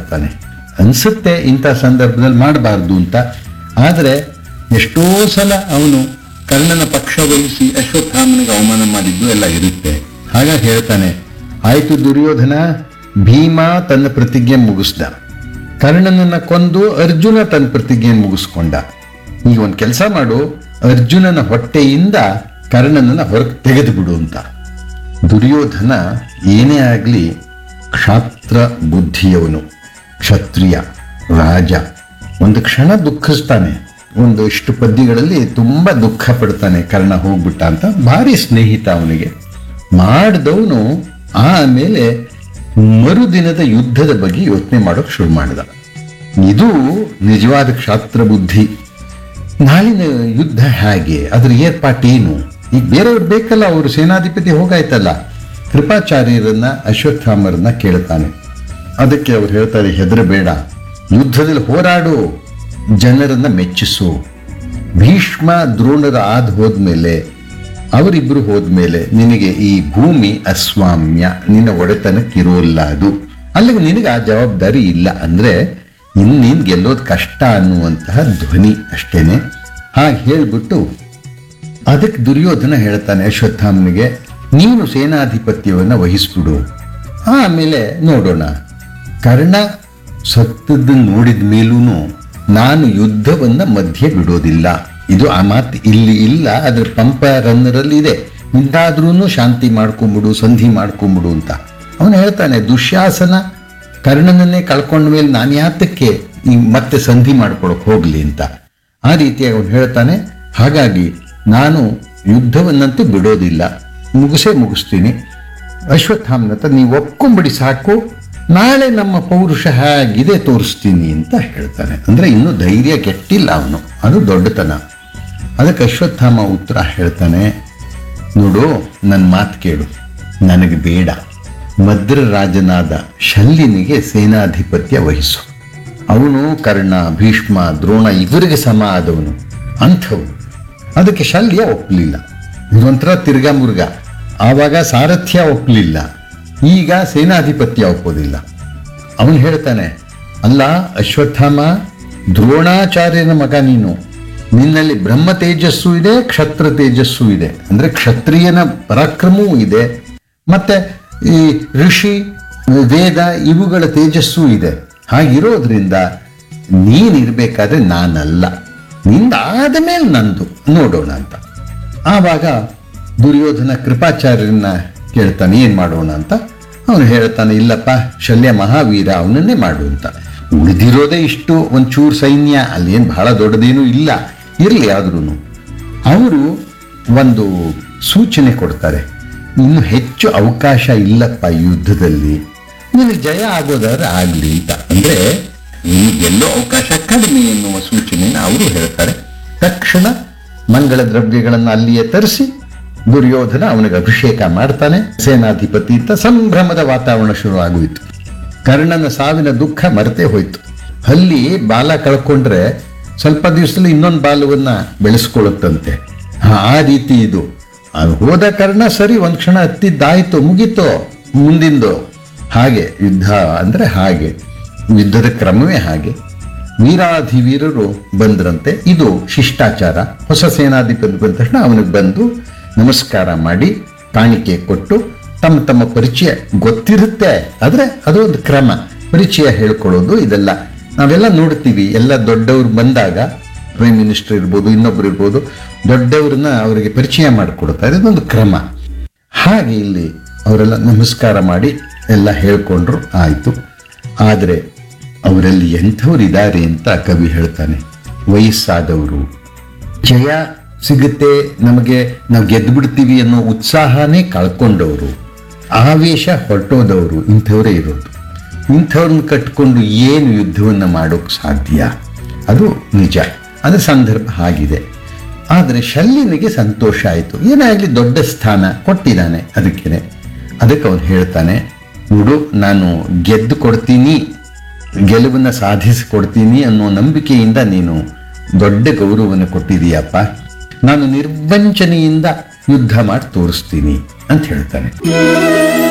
ಪಡ್ತಾನೆ ಅನ್ಸುತ್ತೆ ಇಂಥ ಸಂದರ್ಭದಲ್ಲಿ ಮಾಡಬಾರ್ದು ಅಂತ ಆದರೆ ಎಷ್ಟೋ ಸಲ ಅವನು ಕರ್ಣನ ಪಕ್ಷ ವಹಿಸಿ ಅಶ್ವತ್ಥಾಮನಿಗೆ ಅವಮಾನ ಮಾಡಿದ್ದು ಎಲ್ಲ ಇರುತ್ತೆ ಹಾಗಾಗಿ ಹೇಳ್ತಾನೆ ಆಯ್ತು ದುರ್ಯೋಧನ ಭೀಮ ತನ್ನ ಪ್ರತಿಜ್ಞೆ ಮುಗಿಸ್ದ ಕರ್ಣನನ್ನ ಕೊಂದು ಅರ್ಜುನ ತನ್ನ ಪ್ರತಿಜ್ಞೆ ಮುಗಿಸ್ಕೊಂಡ ಈಗ ಒಂದು ಕೆಲಸ ಮಾಡು ಅರ್ಜುನನ ಹೊಟ್ಟೆಯಿಂದ ಕರ್ಣನನ್ನ ಹೊರಗೆ ತೆಗೆದು ಬಿಡು ಅಂತ ದುರ್ಯೋಧನ ಏನೇ ಆಗಲಿ ಕ್ಷಾತ್ರ ಬುದ್ಧಿಯವನು ಕ್ಷತ್ರಿಯ ರಾಜ ಒಂದು ಕ್ಷಣ ದುಃಖಿಸ್ತಾನೆ ಒಂದು ಇಷ್ಟು ಪದ್ಯಗಳಲ್ಲಿ ತುಂಬಾ ದುಃಖ ಪಡ್ತಾನೆ ಕರ್ಣ ಹೋಗ್ಬಿಟ್ಟ ಅಂತ ಭಾರಿ ಸ್ನೇಹಿತ ಅವನಿಗೆ ಮಾಡಿದವನು ಆಮೇಲೆ ಮರುದಿನದ ಯುದ್ಧದ ಬಗ್ಗೆ ಯೋಚನೆ ಮಾಡೋಕೆ ಶುರು ಮಾಡಿದ ಇದು ನಿಜವಾದ ಕ್ಷಾತ್ರ ಬುದ್ಧಿ ನಾಳಿನ ಯುದ್ಧ ಹೇಗೆ ಅದ್ರ ಏರ್ಪಾಟೇನು ಈಗ ಬೇರೆಯವ್ರು ಬೇಕಲ್ಲ ಅವರು ಸೇನಾಧಿಪತಿ ಹೋಗಾಯ್ತಲ್ಲ ಕೃಪಾಚಾರ್ಯರನ್ನ ಅಶ್ವತ್ಥಾಮರನ್ನ ಕೇಳ್ತಾನೆ ಅದಕ್ಕೆ ಅವ್ರು ಹೇಳ್ತಾರೆ ಹೆದರಬೇಡ ಯುದ್ಧದಲ್ಲಿ ಹೋರಾಡು ಜನರನ್ನ ಮೆಚ್ಚಿಸು ಭೀಷ್ಮ ದ್ರೋಣರ ಆದ್ ಹೋದ್ಮೇಲೆ ಅವರಿಬ್ರು ಹೋದ್ಮೇಲೆ ನಿನಗೆ ಈ ಭೂಮಿ ಅಸ್ವಾಮ್ಯ ನಿನ್ನ ಒಡೆತನಕ್ಕೆ ಇರೋಲ್ಲ ಅದು ಅಲ್ಲಿಗೆ ನಿನಗೆ ಆ ಜವಾಬ್ದಾರಿ ಇಲ್ಲ ಅಂದ್ರೆ ಇನ್ನೀನ್ ಗೆಲ್ಲೋದು ಕಷ್ಟ ಅನ್ನುವಂತಹ ಧ್ವನಿ ಅಷ್ಟೇನೆ ಹಾಗೆ ಹೇಳ್ಬಿಟ್ಟು ಅದಕ್ಕೆ ದುರ್ಯೋಧನ ಹೇಳ್ತಾನೆ ಅಶ್ವತ್ಥಾಮನಿಗೆ ನೀನು ಸೇನಾಧಿಪತ್ಯವನ್ನ ವಹಿಸ್ಬಿಡು ಆಮೇಲೆ ನೋಡೋಣ ಕರ್ಣ ಸತ್ತದ್ದು ನೋಡಿದ ಮೇಲೂ ನಾನು ಯುದ್ಧವನ್ನ ಮಧ್ಯೆ ಬಿಡೋದಿಲ್ಲ ಇದು ಆ ಮಾತು ಇಲ್ಲಿ ಇಲ್ಲ ಅದ್ರ ಪಂಪ ರನ್ನರಲ್ಲಿ ಇದೆ ಇಂದಾದ್ರೂ ಶಾಂತಿ ಮಾಡ್ಕೊಂಬಿಡು ಸಂಧಿ ಮಾಡ್ಕೊಂಬಿಡು ಅಂತ ಅವನು ಹೇಳ್ತಾನೆ ದುಶ್ಯಾಸನ ಕರ್ಣನನ್ನೇ ಕಳ್ಕೊಂಡ ಮೇಲೆ ನಾನು ಯಾತಕ್ಕೆ ಈ ಮತ್ತೆ ಸಂಧಿ ಮಾಡ್ಕೊಳಕ್ ಹೋಗ್ಲಿ ಅಂತ ಆ ರೀತಿಯಾಗಿ ಅವನು ಹೇಳ್ತಾನೆ ಹಾಗಾಗಿ ನಾನು ಯುದ್ಧವನ್ನಂತೂ ಬಿಡೋದಿಲ್ಲ ಮುಗಿಸೇ ಮುಗಿಸ್ತೀನಿ ಅಶ್ವತ್ಥಾಮನ ಹತ್ರ ನೀವು ಒಪ್ಕೊಂಬಿಡಿ ಸಾಕು ನಾಳೆ ನಮ್ಮ ಪೌರುಷ ಹೇಗಿದೆ ತೋರಿಸ್ತೀನಿ ಅಂತ ಹೇಳ್ತಾನೆ ಅಂದ್ರೆ ಇನ್ನೂ ಧೈರ್ಯ ಕೆಟ್ಟಿಲ್ಲ ಅವನು ಅದು ದೊಡ್ಡತನ ಅದಕ್ಕೆ ಅಶ್ವತ್ಥಾಮ ಉತ್ತರ ಹೇಳ್ತಾನೆ ನೋಡು ನನ್ನ ಮಾತು ಕೇಳು ನನಗೆ ಬೇಡ ಮದ್ರ ರಾಜನಾದ ಶಲ್ಯನಿಗೆ ಸೇನಾಧಿಪತ್ಯ ವಹಿಸು ಅವನು ಕರ್ಣ ಭೀಷ್ಮ ದ್ರೋಣ ಇವರಿಗೆ ಸಮ ಆದವನು ಅಂಥವು ಅದಕ್ಕೆ ಶಲ್ಯ ಒಪ್ಪಲಿಲ್ಲ ಇದೊಂಥರ ತಿರ್ಗಾ ಮುರ್ಗ ಆವಾಗ ಸಾರಥ್ಯ ಒಪ್ಪಲಿಲ್ಲ ಈಗ ಸೇನಾಧಿಪತ್ಯ ಒಪ್ಪೋದಿಲ್ಲ ಅವನು ಹೇಳ್ತಾನೆ ಅಲ್ಲ ಅಶ್ವತ್ಥಾಮ ದ್ರೋಣಾಚಾರ್ಯನ ಮಗ ನೀನು ನಿನ್ನಲ್ಲಿ ಬ್ರಹ್ಮ ತೇಜಸ್ಸು ಇದೆ ಕ್ಷತ್ರ ತೇಜಸ್ಸು ಇದೆ ಅಂದ್ರೆ ಕ್ಷತ್ರಿಯನ ಪರಾಕ್ರಮವೂ ಇದೆ ಮತ್ತೆ ಈ ಋಷಿ ವೇದ ಇವುಗಳ ತೇಜಸ್ಸು ಇದೆ ಹಾಗಿರೋದ್ರಿಂದ ನೀನಿರ್ಬೇಕಾದ್ರೆ ನಾನಲ್ಲ ನಿಂದಾದ ಮೇಲೆ ನಂದು ನೋಡೋಣ ಅಂತ ಆವಾಗ ದುರ್ಯೋಧನ ಕೃಪಾಚಾರ್ಯರನ್ನ ಕೇಳ್ತಾನೆ ಏನ್ ಮಾಡೋಣ ಅಂತ ಅವನು ಹೇಳ್ತಾನೆ ಇಲ್ಲಪ್ಪ ಶಲ್ಯ ಮಹಾವೀರ ಅವನನ್ನೇ ಮಾಡು ಅಂತ ಉಳಿದಿರೋದೇ ಇಷ್ಟು ಒಂಚೂರು ಸೈನ್ಯ ಅಲ್ಲೇನು ಬಹಳ ದೊಡ್ಡದೇನೂ ಇಲ್ಲ ಇರಲಿ ಆದ್ರೂ ಅವರು ಒಂದು ಸೂಚನೆ ಕೊಡ್ತಾರೆ ಇನ್ನು ಹೆಚ್ಚು ಅವಕಾಶ ಇಲ್ಲಪ್ಪ ಈ ಯುದ್ಧದಲ್ಲಿ ನಿನಗೆ ಜಯ ಆಗೋದಾದ್ರೆ ಆಗ್ಲಿ ಅಂತ ಅಂದ್ರೆ ನೀನು ಗೆಲ್ಲೋ ಅವಕಾಶ ಕಡಿಮೆ ಎನ್ನುವ ಸೂಚನೆಯನ್ನು ಅವರು ಹೇಳ್ತಾರೆ ತಕ್ಷಣ ಮಂಗಳ ದ್ರವ್ಯಗಳನ್ನು ಅಲ್ಲಿಯೇ ತರಿಸಿ ದುರ್ಯೋಧನ ಅವನಿಗೆ ಅಭಿಷೇಕ ಮಾಡ್ತಾನೆ ಸೇನಾಧಿಪತಿ ಅಂತ ಸಂಭ್ರಮದ ವಾತಾವರಣ ಶುರು ಆಗೋಯ್ತು ಕರ್ಣನ ಸಾವಿನ ದುಃಖ ಮರೆತೇ ಹೋಯ್ತು ಅಲ್ಲಿ ಬಾಲ ಕಳ್ಕೊಂಡ್ರೆ ಸ್ವಲ್ಪ ದಿವಸದಲ್ಲಿ ಇನ್ನೊಂದು ಬಾಲವನ್ನ ಬೆಳೆಸ್ಕೊಳ್ಳುತ್ತಂತೆ ಹಾ, ಆ ರೀತಿ ಇದು ಆ ಹೋದ ಕರ್ಣ ಸರಿ ಒಂದ್ ಕ್ಷಣ ಹತ್ತಿದ್ದಾಯ್ತು ಮುಗೀತು ಮುಂದಿಂದು ಹಾಗೆ ಯುದ್ಧ ಅಂದ್ರೆ ಹಾಗೆ ಯುದ್ಧದ ಕ್ರಮವೇ ಹಾಗೆ ವೀರಾಧಿವೀರರು ಬಂದ್ರಂತೆ ಇದು ಶಿಷ್ಟಾಚಾರ ಹೊಸ ಸೇನಾಧಿಪತಿ ಬಂದ ತಕ್ಷಣ ಅವನಿಗೆ ಬಂದು ನಮಸ್ಕಾರ ಮಾಡಿ ಕಾಣಿಕೆ ಕೊಟ್ಟು ತಮ್ಮ ತಮ್ಮ ಪರಿಚಯ ಗೊತ್ತಿರುತ್ತೆ ಆದ್ರೆ ಅದು ಒಂದು ಕ್ರಮ ಪರಿಚಯ ಹೇಳ್ಕೊಳ್ಳೋದು ಇದೆಲ್ಲ ನಾವೆಲ್ಲ ನೋಡ್ತೀವಿ ಎಲ್ಲ ದೊಡ್ಡವ್ರು ಬಂದಾಗ ಪ್ರೈಮ್ ಮಿನಿಸ್ಟರ್ ಇರ್ಬೋದು ಇನ್ನೊಬ್ರು ಇರ್ಬೋದು ದೊಡ್ಡವ್ರನ್ನ ಅವರಿಗೆ ಪರಿಚಯ ಮಾಡಿಕೊಡ್ತಾರೆ ಇದೊಂದು ಕ್ರಮ ಹಾಗೆ ಇಲ್ಲಿ ಅವರೆಲ್ಲ ನಮಸ್ಕಾರ ಮಾಡಿ ಎಲ್ಲ ಹೇಳ್ಕೊಂಡ್ರು ಆಯಿತು ಆದರೆ ಅವರಲ್ಲಿ ಎಂಥವ್ರು ಇದ್ದಾರೆ ಅಂತ ಕವಿ ಹೇಳ್ತಾನೆ ವಯಸ್ಸಾದವರು ಜಯ ಸಿಗುತ್ತೆ ನಮಗೆ ನಾವು ಗೆದ್ದು ಬಿಡ್ತೀವಿ ಅನ್ನೋ ಉತ್ಸಾಹನೇ ಕಳ್ಕೊಂಡವರು ಆವೇಶ ಹೊರಟೋದವರು ಇಂಥವರೇ ಇರೋದು ಇಂಥವ್ರನ್ನ ಕಟ್ಕೊಂಡು ಏನು ಯುದ್ಧವನ್ನು ಮಾಡೋಕೆ ಸಾಧ್ಯ ಅದು ನಿಜ ಅದು ಸಂದರ್ಭ ಆಗಿದೆ ಆದರೆ ಶಲ್ಯನಿಗೆ ಸಂತೋಷ ಆಯಿತು ಏನಾಗಲಿ ದೊಡ್ಡ ಸ್ಥಾನ ಕೊಟ್ಟಿದ್ದಾನೆ ಅದಕ್ಕೇನೆ ಅದಕ್ಕೆ ಅವನು ಹೇಳ್ತಾನೆ ನೋಡು ನಾನು ಗೆದ್ದು ಕೊಡ್ತೀನಿ ಗೆಲುವನ್ನ ಸಾಧಿಸಿಕೊಡ್ತೀನಿ ಅನ್ನೋ ನಂಬಿಕೆಯಿಂದ ನೀನು ದೊಡ್ಡ ಗೌರವವನ್ನು ಕೊಟ್ಟಿದೀಯಪ್ಪ ನಾನು ನಿರ್ವಂಚನೆಯಿಂದ ಯುದ್ಧ ಮಾಡಿ ತೋರಿಸ್ತೀನಿ ಅಂತ ಹೇಳ್ತಾನೆ